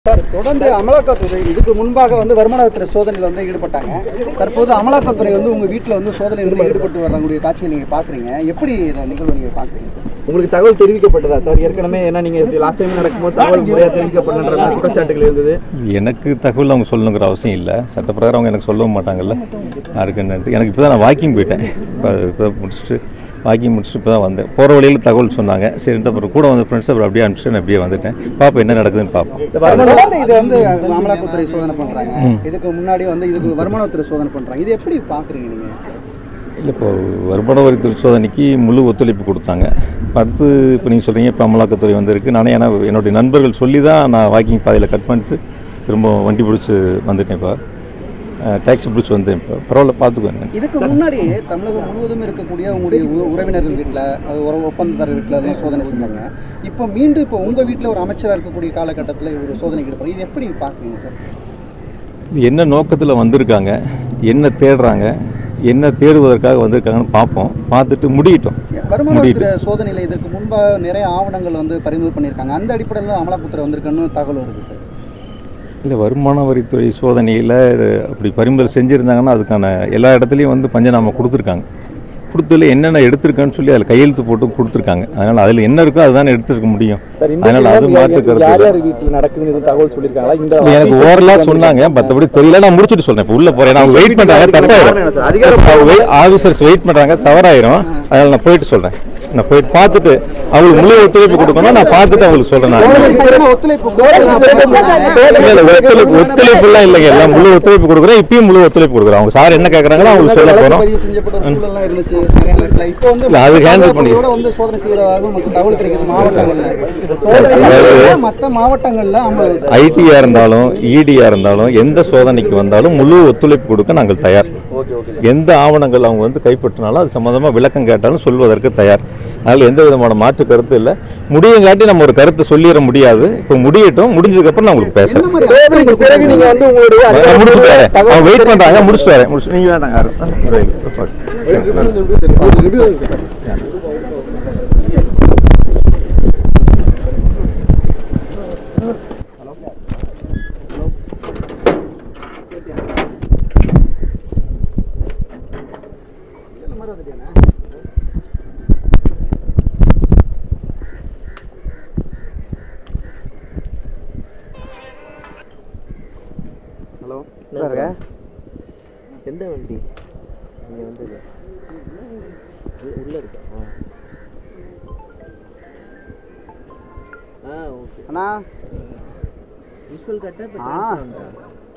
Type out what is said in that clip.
Sir தொடர்ந்து அமலாக்கத்துறை இதுக்கு முன்பாக வந்து வருமானத்துறை சோதனையில் வந்து ஈடுபட்டாங்க தற்போது அமலாக்கத்துறை வந்து உங்க வீட்டில் வந்து சோதனையில் ஈடுபட்டு வரக்கூடிய காட்சியை நீங்க பாக்குறீங்க எப்படி இந்த நிகழ்வு நீங்க பாக்குறீங்க உங்களுக்கு தகவல் தெரிவிக்கப்பட்டதா சார் ஏற்கனவே ஏன்னா நீங்க லாஸ்ட் டைம் நடக்கும்போது தகவல் முறையாக தெரிவிக்கப்படன்ற மாதிரி குற்றச்சாட்டுகள் இருந்தது எனக்கு தகவல் அவங்க சொல்லணுங்கிற அவசியம் இல்லை சட்டப்பிரகாரம் அவங்க எனக்கு சொல்லவும் மாட்டாங்கல்ல யாருக்கு நன்றி எனக்கு இப்போ தான் நான் வாக்கிங் போயிட்டேன் இப்போ இப்போ முடிச்சுட்டு வாக்கிங் முடிச்சுட்டு இப்போ தான் வந்தேன் போகிற வழியில் தகவல் சொன்னாங்க சரின்ட்டு அப்புறம் கூட வந்து ஃப்ரெண்ட்ஸ் அப்புறம் அப்படியே அனுப்பிச்சிட்டு நான் அப்படியே வந்துட்டேன் பார்ப்போம் என்ன நடக்குதுன்னு பார்ப்போம் தொடர்ந்து இது வந்து அமலாக்கத்துறை சோதனை பண்றாங்க இதுக்கு முன்னாடி வந்து இதுக்கு வருமானத்துறை சோதனை பண்றாங்க இது எப்படி பாக்குறீங்க நீங்க இல்லை இப்போ வருமான வரித்துறை சோதனைக்கு முழு ஒத்துழைப்பு கொடுத்தாங்க இப்ப அடுத்து இப்போ நீங்கள் சொல்கிறீங்க இப்போ அமலாக்கத்துறை வந்திருக்கு நானே ஏன்னா என்னுடைய நண்பர்கள் சொல்லி தான் நான் வாக்கிங் பாதையில் கட் பண்ணிட்டு திரும்ப வண்டி பிடிச்சி வந்துட்டேன் இப்போ டாக்ஸி பிடிச்சி வந்தேன் இப்போ பரவாயில்ல பார்த்துக்கோங்க இதுக்கு முன்னாடி தமிழகம் முழுவதும் இருக்கக்கூடிய உங்களுடைய உ- உறவினர்கள் வீட்டில் அது ஒரு ஒப்பந்ததாரர் வீட்டில் அதெல்லாம் சோதனை செஞ்சாங்க இப்போ மீண்டும் இப்போ உங்கள் வீட்டில் ஒரு அமைச்சராக இருக்கக்கூடிய காலகட்டத்தில் ஒரு சோதனை ஈடுபடுறது இது எப்படி பார்க்குறீங்க சார் இது என்ன நோக்கத்தில் வந்திருக்காங்க என்ன தேடுறாங்க என்ன தேடுவதற்காக வந்திருக்காங்கன்னு பார்ப்போம் பார்த்துட்டு முடியட்டும் வருமானத்துறை சோதனையில் இதற்கு முன்பாக நிறைய ஆவணங்கள் வந்து பரிந்துரை பண்ணியிருக்காங்க அந்த அடிப்படையில் அமலாக்கத்துறை வந்திருக்குன்னு தகவல் வருது சார் இல்லை வருமான வரித்துறை சோதனையில் அப்படி பறிமுதல் செஞ்சுருந்தாங்கன்னா அதுக்கான எல்லா இடத்துலையும் வந்து பஞ்சநாமா கொடுத்துருக்காங்க கொடுத்ததுல என்னென்ன எடுத்திருக்கான்னு சொல்லி அதில் கையெழுத்து போட்டு கொடுத்துருக்காங்க அதனால் அதில் என்ன இருக்கோ அதுதானே எடுத்துருக்க முடியும் சார் இந்த அதனால் அது மாற்று கருத்து யார் இல்லை. யார் வீட்டில் நடக்குதுன்னு எதுவும் தகவல் சொல்லியிருக்காங்களா இந்த இல்ல, எனக்கு ஓரலாக சொன்னாங்க மற்றபடி தெரியல நான் முடிச்சுட்டு சொல்றேன் இப்போ உள்ள போறேன் அவங்க வெயிட் பண்றாங்க தப்பாயிரும் ஆஃபீஸர்ஸ் வெயிட் பண்றாங்க தவறாயிரும் அதனால நான் போயிட்டு சொல்றேன் நான் போயிட்டு பார்த்துட்டு அவங்களுக்கு முழு ஒத்துழைப்பு கொடுக்கணும் நான் பார்த்துட்டு அவங்களுக்கு சொல்றேன் நான் ஒத்துழைப்பு இல்ல, இல்ல, ஒத்துழைப்பு ஒத்துழைப்புலாம் இல்லைங்க எல்லாம் முழு ஒத்துழைப்பு கொடுக்குறேன் இப்பயும் முழு ஒத்துழைப்பு கொடுக்குறேன் அவங்க சார் என்ன கேட்குறாங்களோ அவங்களுக்கு சொல்ல போறோம் பதிவு செய்யப்பட்ட ஒரு சூழல்லாம் இருந்துச்சு நிறைய இடத்துல. இப்போ வந்து இல்ல, அது handle பண்ணி- கூட வந்து சோதனை செய்யறதாக நமக்கு தகவல் கிடைக்குது மாவட்டங்கள்ல அதாவது- மற்ற மாவட்டங்கள்ல அவங்க ஐடியா இருந்தாலும் இடியா இருந்தாலும் எந்த சோதனைக்கு வந்தாலும் முழு ஒத்துழைப்பு கொடுக்க நாங்கள் தயார் எந்த ஆவணங்கள் அவங்க வந்து கைப்பற்றினாலும் அது சம்பந்தமா விளக்கம் கேட்டாலும் சொல்வதற்கு தயார் அதனால எந்த விதமான மாற்று கருத்து இல்லை முடியங்காட்டி நம்ம ஒரு கருத்தை சொல்லிட முடியாது இப்போ முடியட்டும் முடிஞ்சதுக்கப்புறம் நான் உங்களுக்கு பேசுறேன் தேர்தலுக்கு பிறகு நீங்க வந்து உங்களுடைய நான் முடிச்சுட்டு வரேன் அவங்க வெயிட் பண்றாங்க முடிச்சுட்டு வரேன் முடிச்சு நீங்க வேண்டாங்க யாரும். சரி, சரி. ஹலோ இருக்க எந்த வண்டி நீங்க வந்தது உள்ள இருக்கு ஆ ஓகே அண்ணா விஷுவல் கட்டா ஆ